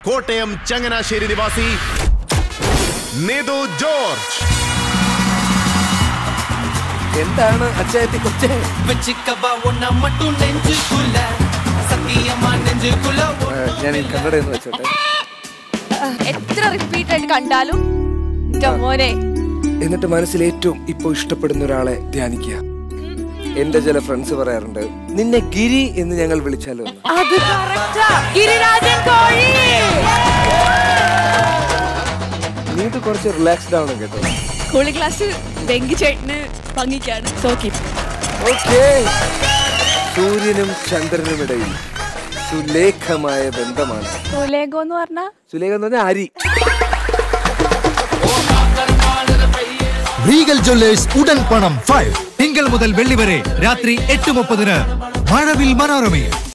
കോട്ടയം ചങ്ങനാശ്ശേരി നിവാസി നിതു ജോർജ് എന്താണ് അച്ചായത്തി കൊച്ചേ வச்சுக்கவா உன்னை மட்டும் நெஞ்சுக்குள்ள சத்தியமா நெஞ்சுக்குள்ள ആ, ഞാൻ ഈ കന്നഡ എന്ന് വെച്ചോട്ടെ എത്ര റിപ്പീറ്റ് ആയിട്ട് കണ്ടാലും ന്റെ മോനെ എന്നിട്ട് മനസ്സിൽ ഏറ്റവും ഇപ്പൊ ഇഷ്ടപ്പെടുന്ന ഒരാളെ ധ്യാനിക്കുക എന്റെ ചില ഫ്രണ്ട്സ് പറയാറുണ്ട് നിന്നെ ഗിരി എന്ന് ഞങ്ങൾ വിളിച്ചാലോ എന്ന്. അത് കറക്റ്റാ ഗിരിരാജൻ കോഴി നീ ഇത് കുറച്ച് റിലാക്സ്ഡ് ആവണം കേട്ടോ കൂളി ക്ലാസ് വെങ്കി ചേട്ടന് ഭംഗിക്കാണ് സോക്കി ഓക്കേ സൂര്യനും ചന്ദ്രനും ഇടയിൽ സുലേഖമായ ബന്ധമാണ് സുലേഖോ എന്ന് പറഞ്ഞാ സുലേഖ എന്ന് പറഞ്ഞാൽ അരി റീഗൽ ജ്വല്ലേഴ്സ് ഉടൻ പണം ഫൈവ് തിങ്കൾ മുതൽ വെള്ളി വരെ രാത്രി എട്ട് മുപ്പതിന് മഴവിൽ മനോരമയിൽ